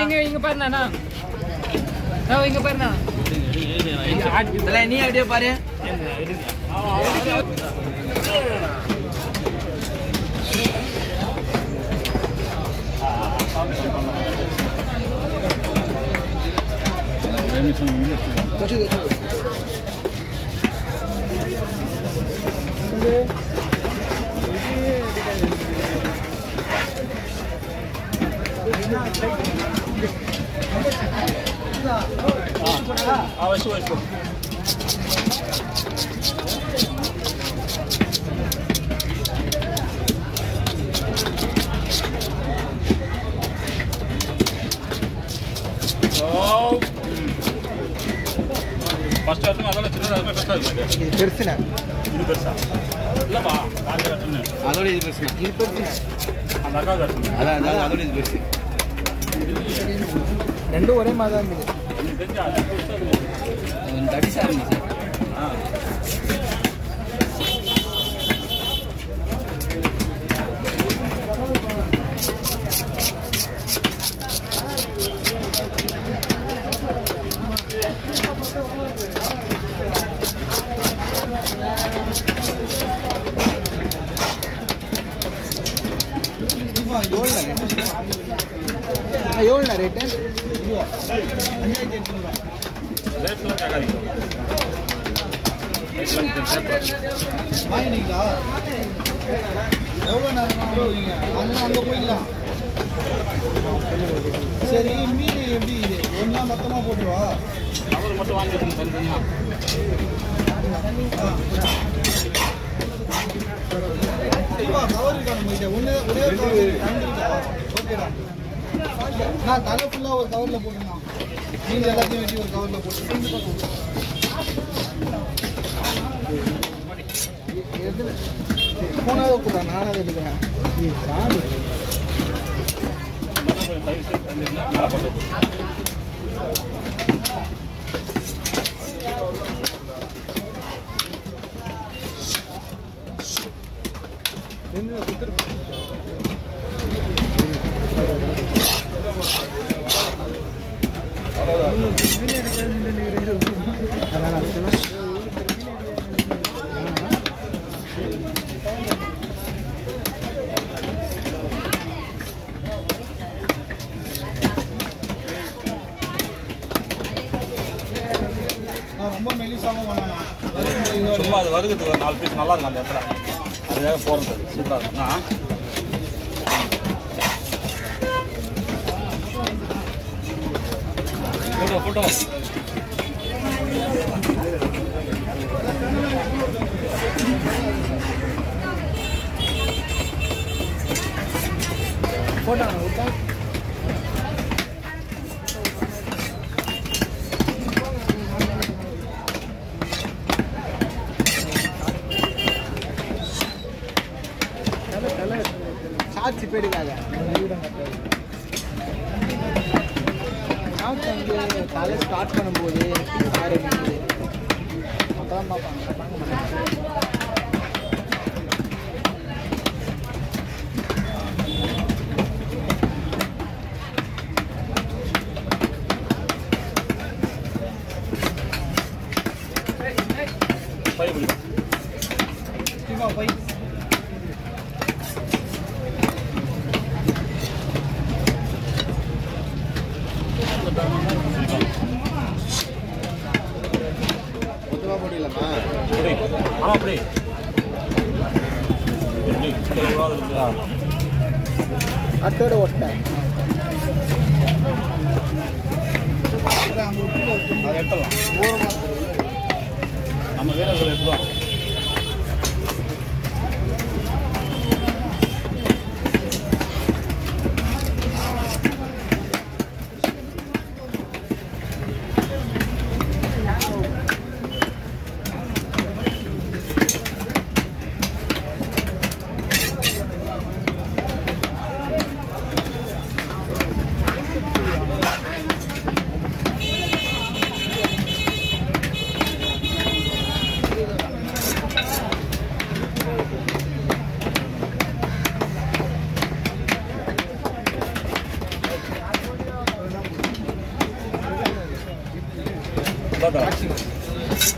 இங்க இங்க பாருண்ணா நான் இங்க பாருண்ணா தல நீ அப்படியே பாரு ஃபர்ஸ்ட் வருஷம் அதோட சின்னதாக இருக்கும் பெருசாக இருக்கும் இது பெருசுண்ணே இது பெருசா இல்லைப்பா காஞ்ச கட்டுன்னு அதோட இது பெருசு இது பெருசுண்ணே அந்த அக்கா கட்டுன்னு அதான் அதான் அதோட இது பெருசு ரெண்டும் ஒரே மாதிரி தான் இருக்குது எனக்கு தெரிஞ்சு அது பெருசா இருக்கும். தடிசா இருந்துச்சு ஆ ஏழுண்ணா ரேட்டு ரேட்லாம் கேட்காதீங்க ரேட்லாம் கேட்காதீங்க. வாங்கினீங்களா எவ்வளோ நேரம் போவீங்க அங்கே அங்கே போய்க்கலாம் சரி மீன் எப்படி இது ஒன்றா மொத்தமாக போட்டுருவா அவர் மட்டும் வாங்கி வச்சுங்க தனித்தனியாக சரிப்பா கவர் இருக்கா நம்மகிட்ட ஒன்று ஒரே ஒரு கவர் ரெண்டு இருக்கா ஓகேடா நான் தலை ஃபுல்லாக ஒரு கவரில் போட்டுருந்தான் மீன் எல்லாத்தையும் வெட்டி ஒரு கவரில் போட்டு போனாத கூட நானும் அதை எடுக்கிறேன் கொஞ்சம் தயவு செய்து தந்தீங்கன்னா நல்லா பண்ணுவோம் நான் ரொம்ப மெலிசாகவும் வேணாம் சும்மா அது வருகிறதுக்கு ஒரு நாலு பீஸ் நல்லா இருக்கும் அந்த இடத்துல அதுக்காக போகிறது சூப்பராக இருக்கும் ஆ போட்டோ போட்டோ போட்டாங்க விட்டா சாட்சி போயிடுக்காங்க சாட்சி அங்கே தலை ஸ்டார்ட் பண்ணும்போது ஆரம்பிக்குது அப்பதான் பார்ப்பாங்க பார்க்க மாட்டாங்க பை பிடிக்கும் சும்மா போய் மொத்தமாக போட்டிடலாமா அப்படி ஆமாம் அப்படி எப்படி கிலோ ரூபா இருக்குதா அட்டோட ஒட்டை அதை எடுத்துடலாம் நம்ம வீரர்கள் எடுத்துலாம் இந்தா தரேன்.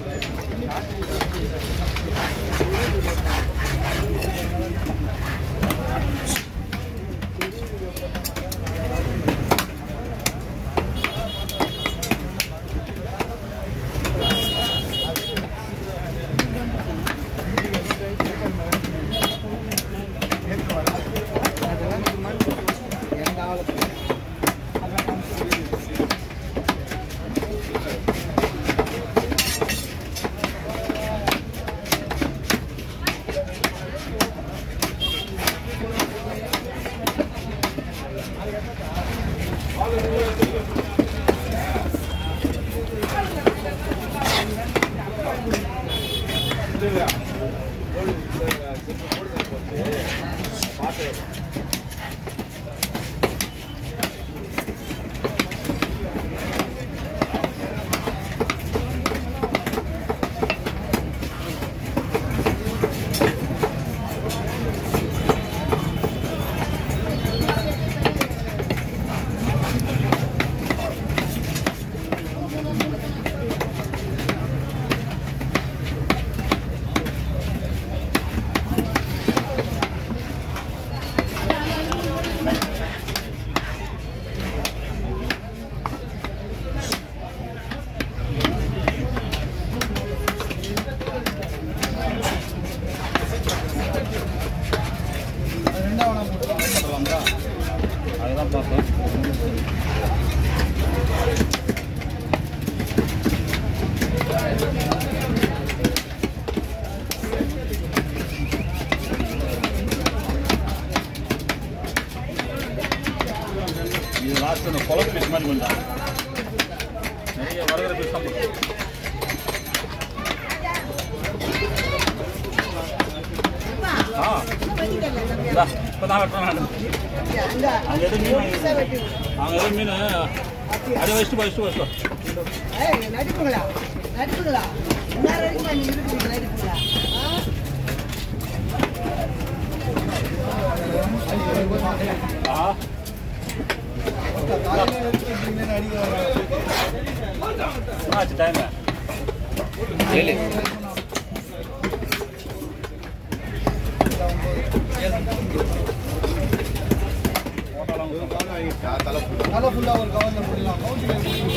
அது ரெண்டாவது போட்டுக்கலாம் போடலாங்களா? அதுதான் பார்த்தேன் இது லாஸ்ட் அந்த குழம்பு பீஸ் மாதிரி கொஞ்சம் நிறைய வறுக்கிற பீஸ் தான் போட்டு ஆ இந்தா, இப்பதான் வெட்டுறேன் நான். அங்க எதுவும் மீன் வாங்கி- அங்க எதுவும் மீன் அப்படியே வச்சுட்டு வச்சுட்டு வச்சுட்டு நடிப்புங்களா நடிப்புங்களா இன்னும் வரைக்கும் நீங்க இருக்கிறீங்க நடிப்புங்களா ஆ தலையில எடுத்து இப்படின்னு அடிக்க வர ஆச்சு டைம் ஏழு தலை ஃபுல்லாக ஒரு கவரில் போடலாம் கவுண்டில்